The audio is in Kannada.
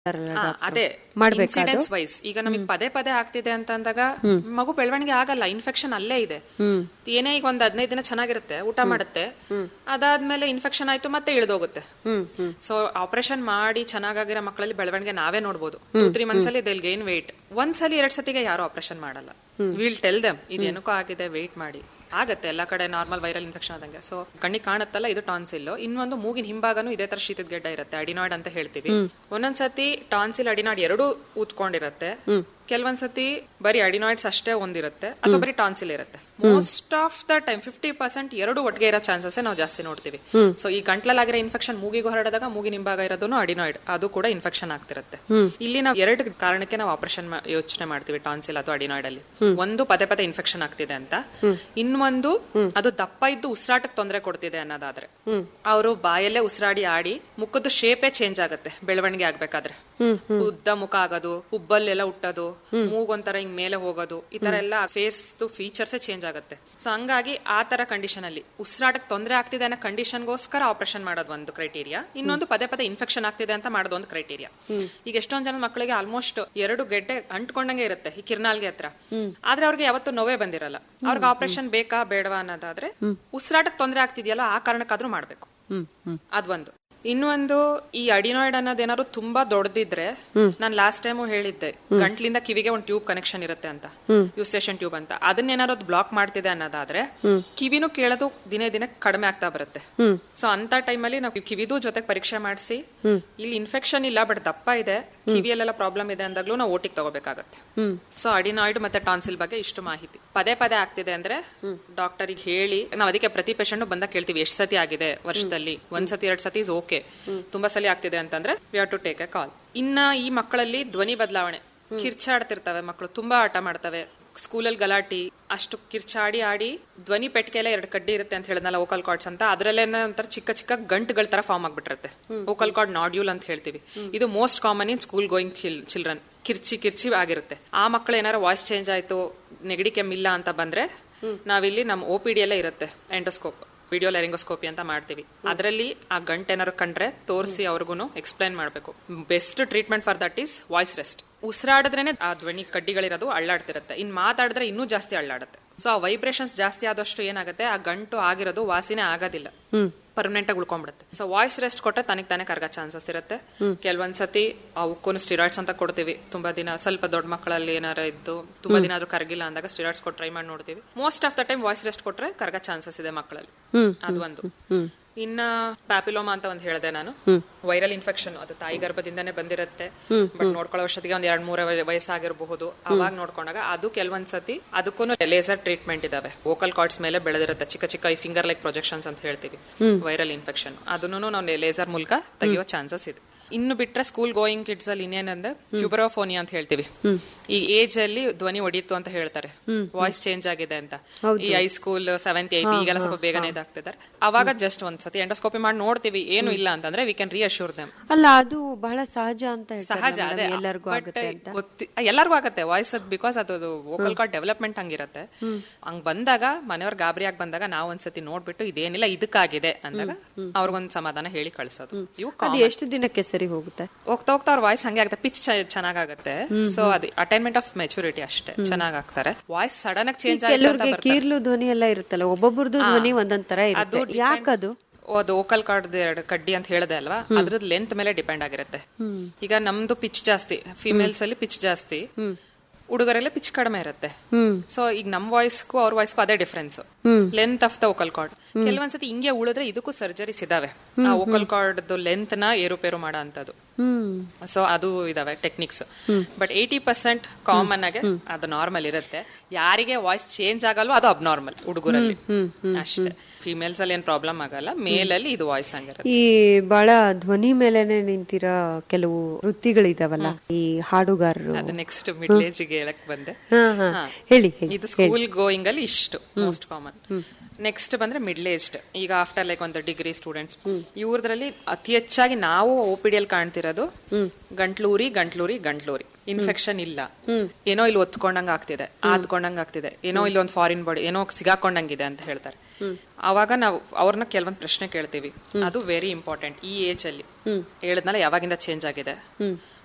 ಹಾ, ಅದೇ ಇನ್ಸಿಡೆನ್ಸ್ ವೈಸ್ ಈಗ ನಮಗೆ ಪದೇ ಪದೇ ಆಗ್ತಿದೆ ಅಂತ ಅಂದಾಗ ಮಗು ಬೆಳವಣಿಗೆ ಆಗಲ್ಲ ಇನ್ಫೆಕ್ಷನ್ ಅಲ್ಲೇ ಇದೆ ಏನೇ ಈಗ ಒಂದ್ ಹದಿನೈದು ದಿನ ಚೆನ್ನಾಗಿರುತ್ತೆ ಊಟ ಮಾಡುತ್ತೆ ಅದಾದ್ಮೇಲೆ ಇನ್ಫೆಕ್ಷನ್ ಆಯ್ತು ಮತ್ತೆ ಇಳಿದೋಗುತ್ತೆ ಸೊ ಆಪರೇಷನ್ ಮಾಡಿ ಚೆನ್ನಾಗಿರೋ ಮಕ್ಕಳಲ್ಲಿ ಬೆಳವಣಿಗೆ ನಾವೇ ನೋಡ್ಬೋದು ಟೂ ತ್ರೀ ಮಂತ್ಸ್ ಅಲ್ಲಿ ದಿಲ್ ಗೇನ್ ವೆಯ್ಟ್ ಒಂದ್ಸಲಿ ಎರಡ್ ಸತಿಗೆ ಯಾರು ಆಪರೇಷನ್ ಮಾಡಲ್ಲ ವಿಲ್ ಟೆಲ್ ದಮ್ ಇದು ಏನಕ್ಕೋ ಆಗಿದೆ ವೆಯ್ಟ್ ಮಾಡಿ ಆಗತ್ತೆ ಎಲ್ಲಾ ಕಡೆ ನಾರ್ಮಲ್ ವೈರಲ್ ಇನ್ಫೆಕ್ಷನ್ ಆದಂಗೆ ಸೊ ಕಣ್ಣಿಗೆ ಕಾಣತ್ತಲ್ಲ ಇದು ಟಾನ್ಸಿಲ್ ಇನ್ನೊಂದು ಮೂಗಿನ ಹಿಂಭಾಗನೂ ಇದೇ ತರ ಶೀತದ ಗೆಡ್ಡ ಇರುತ್ತೆ ಅಡಿನಾಯ್ಡ್ ಅಂತ ಹೇಳ್ತೀವಿ ಒಂದೊಂದ್ಸತಿ ಟಾನ್ಸಿಲ್ ಅಡಿನಾಯ್ಡ್ ಎರಡೂ ಊದ್ಕೊಂಡಿರತ್ತೆ ಕೆಲವೊಂದ್ಸತಿ ಬರೀ ಅಡಿನಾಯ್ಡ್ಸ್ ಅಷ್ಟೇ ಒಂದಿರುತ್ತೆ ಅಥವಾ ಬರೀ ಟಾನ್ಸಿಲ್ ಇರುತ್ತೆ most of the time fifty percent ಎರಡು ಒಟ್ಟಿಗೆ ಇರೋ ಚಾನ್ಸಸ್ ನಾವು ಜಾಸ್ತಿ ನೋಡ್ತೀವಿ ಸೊ ಈ ಗಂಟ್ಲಲ್ಲಾಗಿರೋ ಇನ್ಫೆಕ್ಷನ್ ಮೂಗಿಗೆ ಹೊರಡಿದಾಗ ಮೂಗಿನ ಹಿಂಭಾಗ ಇರೋದನ್ನು ಅಡಿನಾಯ್ಡ್ ಅದು ಕೂಡ ಇನ್ಫೆಕ್ಷನ್ ಆಗ್ತಿರುತ್ತೆ ಇಲ್ಲಿ ನಾವು ಎರಡು ಕಾರಣಕ್ಕೆ ನಾವು ಆಪರೇಷನ್ ಯೋಚನೆ ಮಾಡ್ತೀವಿ ಟಾನ್ಸಿಲ್ ಅಥವಾ ಅಡಿನಾಯ್ಡ್ ಅಲ್ಲಿ ಒಂದು ಪದೇ ಪದೇ ಇನ್ಫೆಕ್ಷನ್ ಆಗ್ತಿದೆ ಅಂತ ಇನ್ನೊಂದು ಅದು ದಪ್ಪ ಇದ್ದು ಉಸಿರಾಟಕ್ಕೆ ತೊಂದರೆ ಕೊಡ್ತಿದೆ ಅನ್ನೋದಾದ್ರೆ ಅವರು ಬಾಯಲ್ಲೇ ಉಸಿರಾಡಿ ಆಡಿ ಮುಖದ ಶೇಪೇ ಚೇಂಜ್ ಆಗುತ್ತೆ ಬೆಳವಣಿಗೆ ಆಗ್ಬೇಕಾದ್ರೆ ಉದ್ದ ಮುಖ ಆಗೋದು ಹುಬ್ಬಲ್ಲೆಲ್ಲ ಹುಟ್ಟೋದು ಮೂಗೊಂಥರ ಹಿಂಗ್ ಮೇಲೆ ಹೋಗೋದು ಈ ತರ ಎಲ್ಲ ಫೇಸ್ ಫೀಚರ್ಸ್ ಚೇಂಜ್ ಆಗುತ್ತೆ ಸೊ ಹಂಗಾಗಿ ಆ ತರ ಕಂಡೀಷನ್ ಅಲ್ಲಿ ಉಸಿರಾಟಕ್ಕೆ ತೊಂದರೆ ಆಗ್ತಿದೆ ಅನ್ನೋ ಕಂಡೀಷನ್ಗೋಸ್ಕರ ಆಪರೇಷನ್ ಮಾಡೋದು ಒಂದು ಕ್ರೈಟೀರಿಯಾ ಇನ್ನೊಂದು ಪದೇ ಪದೇ ಇನ್ಫೆಕ್ಷನ್ ಆಗ್ತಿದೆ ಅಂತ ಮಾಡೋದು ಒಂದು ಕ್ರೈಟೀರಿಯಾ ಈಗ ಎಷ್ಟೊಂದ್ ಜನ ಮಕ್ಕಳಿಗೆ ಆಲ್ಮೋಸ್ಟ್ ಎರಡು ಗೆಡ್ಡೆ ಅಂಟ್ಕೊಂಡಂಗೆ ಇರುತ್ತೆ ಈ ಕಿರ್ನಾಲ್ಗೆ ಹತ್ರ ಆದ್ರೆ ಅವ್ರಿಗೆ ಯಾವತ್ತೂ ನೋವೇ ಬಂದಿರಲ್ಲ ಅವ್ರಿಗೆ ಆಪರೇಷನ್ ಬೇಕಾ ಬೇಡವಾ ಅನ್ನೋದಾದ್ರೆ ಉಸಿರಾಟಕ್ಕೆ ತೊಂದರೆ ಆಗ್ತಿದೆಯಲ್ಲ ಆ ಕಾರಣಕ್ಕಾದ್ರೂ ಮಾಡ್ಬೇಕು ಅದೊಂದು ಇನ್ನೊಂದು ಈ ಅಡಿನಾಯ್ಡ್ ಅನ್ನೋದೇನಾದ್ರು ತುಂಬಾ ದೊಡ್ಡದಿದ್ರೆ ನಾನು ಲಾಸ್ಟ್ ಟೈಮು ಹೇಳಿದ್ದೆ ಗಂಟ್ಲಿಂದ ಕಿವಿಗೆ ಒಂದು ಟ್ಯೂಬ್ ಕನೆಕ್ಷನ್ ಇರುತ್ತೆ ಅಂತ ಯೂಸ್ಟೇಷನ್ ಟ್ಯೂಬ್ ಅಂತ ಅದನ್ನೇನಾದ್ರು ಬ್ಲಾಕ್ ಮಾಡ್ತಿದೆ ಅನ್ನೋದಾದ್ರೆ ಕಿವಿನೂ ಕೇಳೋದು ದಿನೇ ದಿನ ಕಡಿಮೆ ಆಗ್ತಾ ಬರುತ್ತೆ ಸೊ ಅಂತ ಟೈಮಲ್ಲಿ ನಾವು ಕಿವಿದು ಜೊತೆಗೆ ಪರೀಕ್ಷೆ ಮಾಡಿಸಿ ಇಲ್ಲಿ ಇನ್ಫೆಕ್ಷನ್ ಇಲ್ಲ ಬಟ್ ದಪ್ಪ ಇದೆ ಕಿವಿಯಲ್ಲೆಲ್ಲ ಪ್ರಾಬ್ಲಮ್ ಇದೆ ಅಂದಾಗ್ಲೂ ನಾವು ಓಟಿಗೆ ತಗೋಬೇಕಾಗತ್ತೆ ಸೊ ಅಡಿನಾಯ್ಡ್ ಮತ್ತೆ ಟಾನ್ಸಿಲ್ ಬಗ್ಗೆ ಇಷ್ಟು ಮಾಹಿತಿ ಪದೇ ಪದೇ ಆಗ್ತಿದೆ ಅಂದ್ರೆ ಡಾಕ್ಟರಿಗೆ ಹೇಳಿ ನಾವು ಅದಕ್ಕೆ ಪ್ರತಿ ಪೇಷಂಟ್ ಬಂದಾಗ ಕೇಳ್ತೀವಿ ಎಷ್ಟು ಸತಿ ಆಗಿದೆ ವರ್ಷದಲ್ಲಿ ಒಂದ್ ಸತಿ ಎರಡ್ ಸತಿ ಇಸ್ ಓಕೆ ತುಂಬಾ ಸಲ ಆಗ್ತಿದೆ ಅಂತಂದ್ರೆ we have to take a call ಇನ್ನ ಈ ಮಕ್ಕಳಲ್ಲಿ ಧ್ವನಿ ಬದಲಾವಣೆ ಕಿರ್ಚಾಡ್ತಿರ್ತವೆ ಮಕ್ಕಳು ತುಂಬಾ ಆಟ ಮಾಡ್ತವೆ ಸ್ಕೂಲಲ್ಲಿ ಗಲಾಟಿ ಅಷ್ಟು ಕಿರ್ಚಾಡಿ ಆಡಿ ಧ್ವನಿ ಪೆಟ್ಟಿಗೆಲ್ಲ ಎರಡು ಕಡ್ಡಿ ಇರುತ್ತೆ ಅಂತ ಹೇಳಿದ್ನಲ್ಲ ವೋಕಲ್ ಕಾರ್ಡ್ಸ್ ಅಂತ ಅದ್ರಲ್ಲೇನ ಒಂಥರ ಚಿಕ್ಕ ಚಿಕ್ಕ ಗಂಟುಗಳ ತರ ಫಾರ್ಮ್ ಆಗ್ಬಿಟ್ಟಿರುತ್ತೆ ವೋಕಲ್ ಕಾರ್ಡ್ ನಾಡ್ಯೂಲ್ ಅಂತ ಹೇಳ್ತೀವಿ ಇದು most common in school going children ಕಿರ್ಚಿ ಕಿರ್ಚಿ ಆಗಿರುತ್ತೆ ಆ ಮಕ್ಕಳು ಏನಾರ ವಾಯ್ಸ್ ಚೇಂಜ್ ಆಯ್ತು ನೆಗಡಿ ಕೆಮ್ಮಿಲ್ಲ ಅಂತ ಬಂದ್ರೆ ನಾವಿಲ್ಲಿ ನಮ್ಮ ಒ ಪಿ ಡಿ ಎಲ್ಲ ಇರುತ್ತೆ ಎಂಡೋಸ್ಕೋಪ್ ವಿಡಿಯೋ ಲೆರಿಂಗೋಸ್ಕೋಪಿ ಅಂತ ಮಾಡ್ತೀವಿ ಅದರಲ್ಲಿ ಆ ಗಂಟೆ ಏನಾರು ಕಂಡ್ರೆ ತೋರಿಸಿ ಅವ್ರಿಗೂ ಎಕ್ಸ್ಪ್ಲೈನ್ ಮಾಡಬೇಕು best treatment for that is voice rest ಉಸಿರಾಡಿದ್ರೇನೆ ಆ ಧ್ವನಿ ಕಡ್ಡಿಗಳಿರೋದು ಅಳ್ಳಾಡ್ತಿರುತ್ತೆ ಇನ್ ಮಾತಾಡಿದ್ರೆ ಇನ್ನೂ ಜಾಸ್ತಿ ಅಳ್ಳಾಡುತ್ತೆ ಸೊ ಆ ವೈಬ್ರೇಷನ್ಸ್ ಜಾಸ್ತಿ ಆದಷ್ಟು ಏನಾಗುತ್ತೆ ಆ ಗಂಟು ಆಗಿರೋದು ವಾಸಿನೇ ಆಗೋದಿಲ್ಲ ಪರ್ಮನೆಂಟ್ ಆಗಿ ಉಳ್ಕೊಂಡ್ಬಿಡುತ್ತೆ ಸೊ ವಾಯ್ಸ್ ರೆಸ್ಟ್ ಕೊಟ್ಟರೆ ತನಗೆ ತಾನೇ ಕರ್ಗ ಚಾನ್ಸಸ್ ಇರುತ್ತೆ ಕೆಲವೊಂದ್ಸತಿ ಅವಕ್ಕೂ ಸ್ಟಿರಾಯ್ಡ್ಸ್ ಅಂತ ಕೊಡ್ತೀವಿ ತುಂಬಾ ದಿನ ಸ್ವಲ್ಪ ದೊಡ್ಡ ಮಕ್ಕಳಲ್ಲಿ ಏನಾರ ಇದ್ದು ತುಂಬಾ ದಿನ ಆದ್ರೂ ಕರ್ಗಿಲ್ಲ ಅಂದಾಗ ಸ್ಟಿರಾಯ್ಡ್ಸ್ ಕೊಟ್ಟು ಟ್ರೈ ಮಾಡಿ ನೋಡ್ತೀವಿ most of the time voice rest ಕೊಟ್ರೆ ಕರ್ಗ ಚಾನ್ಸಸ್ ಇದೆ ಮಕ್ಕಳಲ್ಲಿ ಅದು ಒಂದು ಇನ್ನ ಪ್ಯಾಪಿಲೋಮಾ ಅಂತ ಒಂದು ಹೇಳಿದೆ ನಾನು ವೈರಲ್ ಇನ್ಫೆಕ್ಷನ್ ಅದು ತಾಯಿ ಗರ್ಭದಿಂದಾನೇ ಬಂದಿರುತ್ತೆ ಬಟ್ ನೋಡ್ಕೊಳ್ಳೋ ವರ್ಷದಿಗೆ ಒಂದ್ ಎರಡ್ ಮೂರ ವಯಸ್ಸಾಗಿರಬಹುದು ಅವಾಗ ನೋಡ್ಕೊಂಡಾಗ ಅದು ಕೆಲವೊಂದ್ಸತಿ ಅದಕ್ಕೂ ಲೇಸರ್ ಟ್ರೀಟ್ಮೆಂಟ್ ಇದಾವೆ ವೋಕಲ್ ಕಾರ್ಡ್ಸ್ ಮೇಲೆ ಬೆಳೆದಿರುತ್ತೆ ಚಿಕ್ಕ ಚಿಕ್ಕ ಈ ಫಿಂಗರ್ ಲೈಕ್ ಪ್ರೊಜೆಕ್ಷನ್ಸ್ ಅಂತ ಹೇಳ್ತೀವಿ ವೈರಲ್ ಇನ್ಫೆಕ್ಷನ್ ಅದನ್ನು ನಾವು ಲೇಸರ್ ಮೂಲಕ ತೆಗೆಯುವ ಚಾನ್ಸಸ್ ಇದೆ ಇನ್ನು ಬಿಟ್ರೆ ಸ್ಕೂಲ್ ಗೋಯಿಂಗ್ ಕಿಡ್ಸ್ ಅಲ್ಲಿ ಇನ್ನೇನಂದ್ರೆ ಕ್ಯೂಬರೋಫೋನಿಯಾ ಅಂತ ಹೇಳ್ತೀವಿ ಈ ಏಜ್ ಅಲ್ಲಿ ಧ್ವನಿ ಹೊಡಿತು ಅಂತ ಹೇಳ್ತಾರೆ ವಾಯ್ಸ್ ಚೇಂಜ್ ಆಗಿದೆ ಅಂತ ಈ ಹೈ ಸ್ಕೂಲ್ ಸೆವೆಂತ್ ಏತ್ ಈಗೆಲ್ಲ ಸ್ವಲ್ಪ ಬೇಗನೆ ಇದಾಗ್ತಿದ್ದಾರೆ ಅವಾಗ ಜಸ್ಟ್ ಒಂದ್ಸತಿ ಎಂಡೋಸ್ಕೋಪಿ ಮಾಡಿ ನೋಡ್ತೀವಿ ಏನು ಇಲ್ಲ ಅಂತಂದ್ರೆ ವಿ ಕ್ಯಾನ್ ರಿಅಶ್ಯೂರ್ ದಮ್ ಅಲ್ಲ ಅದು ಬಹಳ ಸಹಜ ಅಂತ ಹೇಳ್ತಾರೆ ಸಹಜ madam, ಅದೇ ಎಲ್ಲರಿಗೂ but ಆಗುತ್ತೆ ಅಂತ ಗೊತ್ತಿ ಎಲ್ಲರಿಗೂ ಆಗತ್ತೆ ವಾಯ್ಸ್ ಅದ್ ಬಿಕಾಸ್ ಅದು ವೋಕಲ್ ಕಾರ್ಡ್ ಡೆವಲಪ್ಮೆಂಟ್ ಹಂಗಿರತ್ತೆ ಹಂಗ್ ಬಂದಾಗ ಮನೆಯವ್ರ ಗಾಬರಿ ಆಗಿ ಬಂದಾಗ ನಾವ್ ಒಂದ್ಸತಿ ನೋಡ್ಬಿಟ್ಟು ಇದೇನಿಲ್ಲ ಇದಕ್ಕಾಗಿದೆ ಅಂದಾಗ ಅವ್ರಿಗೊಂದ್ ಸಮಾಧಾನ ಹೇಳಿ ಕಳ್ಸೋದು ಇವು ಅದು ಎಷ್ಟು ದಿನಕ್ಕೆ ಸರಿ ಹೋಗುತ್ತೆ ಹೋಗ್ತಾ ಹೋಗ್ತಾ ಅವ್ರ ವಾಯ್ಸ್ ಹಂಗೆ ಆಗುತ್ತೆ ಪಿಚ್ ಚೆನ್ನಾಗಾಗುತ್ತೆ ಸೊ ಅದು ಅಟೈನ್ಮೆಂಟ್ ಆಫ್ ಮೆಚುರಿಟಿ ಅಷ್ಟೇ ಚೆನ್ನಾಗ್ ಆಗ್ತಾರೆ ವಾಯ್ಸ್ ಸಡನ್ ಆಗಿ ಚೇಂಜ್ ಕೆಲವ್ರಿಗೆ ಕೀರ್ಲು ಧ್ವನಿ ಎಲ್ಲ ಇರುತ್ತಲ್ಲ ಒಬ್ಬೊಬ್ರದ್ದು ಧ್ವನಿ ಒಂದೊಂದ್ ತರ ಇರುತ್ತೆ ಯಾಕದು ಅದು ಓಕಲ್ ಕಾರ್ಡ್ ಎರಡು ಕಡ್ಡಿ ಅಂತ ಹೇಳಿದೆ ಅಲ್ವಾ ಅದ್ರದ್ದು ಲೆಂತ್ ಮೇಲೆ ಡಿಪೆಂಡ್ ಆಗಿರುತ್ತೆ ಈಗ ನಮ್ದು ಪಿಚ್ ಜಾಸ್ತಿ ಫಿಮೇಲ್ಸ್ ಅಲ್ಲಿ ಪಿಚ್ ಜಾಸ್ತಿ ಹುಡುಗರಲ್ಲಿ ಪಿಚ್ ಕಡಿಮೆ ಇರುತ್ತೆ ಸೊ ಈಗ ನಮ್ ವಾಯ್ಸ್ಗೂ ಅವ್ರ ವಾಯ್ಸ್ಗೂ ಅದೇ difference length of the vocal cord ಕೆಲವೊಂದ್ಸತಿ ಹಿಂಗೆ ಉಳಿದ್ರೆ ಇದಕ್ಕೂ ಸರ್ಜರೀಸ್ ಇದಾವೆ ಆ ವೋಕಲ್ ಕಾರ್ಡ್ ಲೆಂತ್ ನ ಏರುಪೇರು ಮಾಡೋ ಅಂತದ್ದು ಸೊ ಅದು ಇದಾವೆ techniques but eighty percent common ಆಗಿ ಅದು ನಾರ್ಮಲ್ ಇರುತ್ತೆ ಯಾರಿಗೆ ವಾಯ್ಸ್ ಚೇಂಜ್ ಆಗಲ್ವೋ ಅದು ಅಬ್ನಾರ್ಮಲ್ ಹುಡುಗರಲ್ಲಿ ಅಷ್ಟೇ ಫಿಮೇಲ್ಸ್ ಅಲ್ಲಿ ಏನ್ ಪ್ರಾಬ್ಲಮ್ ಆಗಲ್ಲ ಮೇಲ್ ಅಲ್ಲಿ ಇದು ವಾಯ್ಸ್ ಹಂಗಿರುತ್ತೆ ಈ ಬಹಳ ಧ್ವನಿ ಮೇಲೆನೆ ನಿಂತಿರೋ ಕೆಲವು ವೃತ್ತಿಗಳಿದಾವಲ್ಲ ಈ ಹಾಡುಗಾರರು ಅದು ನೆಕ್ಸ್ಟ್ ಮಿಡ್ಲ್ ಏಜ್ ಗೆ ಹೇಳಕ್ ಬಂದೆ ಹಾ, ಹಾ. ಹಾ. ಹೇಳಿ ಹೇಳಿ ಇದು ಸ್ಕೂಲ್ ಗೋಯಿಂಗ್ ಅಲ್ಲಿ ಇಷ್ಟು ಮೋಸ್ಟ್ ಕಾಮನ್ ನೆಕ್ಸ್ಟ್ ಬಂದ್ರೆ ಮಿಡ್ಲ್ ಏಜ್ಡ್ ಈಗ ಆಫ್ಟರ್ ಲೈಕ್ ಒಂದು ಡಿಗ್ರಿ ಸ್ಟೂಡೆಂಟ್ಸ್ ಇವ್ರದ್ರಲ್ಲಿ ಅತಿ ಹೆಚ್ಚಾಗಿ ನಾವು ಒ ಪಿ ಡಿ ಕಾಣ್ತಿರೋದು ಗಂಟ್ಲೂರಿ ಗಂಟ್ಲೂರಿ ಗಂಟ್ಲೂರಿ ಇನ್ಫೆಕ್ಷನ್ ಇಲ್ಲ ಏನೋ ಇಲ್ಲಿ ಒತ್ಕೊಂಡಂಗ ಆಗ್ತಿದೆ ಆದ್ಕೊಂಡಂಗ ಆಗ್ತಿದೆ ಏನೋ ಇಲ್ಲಿ ಒಂದು ಫಾರಿನ್ ಬಾಡಿ ಏನೋ ಸಿಗಾಕೊಂಡಂಗಿದೆ ಅಂತ ಹೇಳ್ತಾರೆ ಅವಾಗ ನಾವು ಅವ್ರನ್ನ ಕೆಲವೊಂದು ಪ್ರಶ್ನೆ ಕೇಳ್ತೀವಿ ಅದು ವೆರಿ ಇಂಪಾರ್ಟೆಂಟ್ ಈ ಏಜ್ ಅಲ್ಲಿ ಹೇಳಿದ್ನಲ್ಲ ಯಾವಾಗಿಂದ ಚೇಂಜ್ ಆಗಿದೆ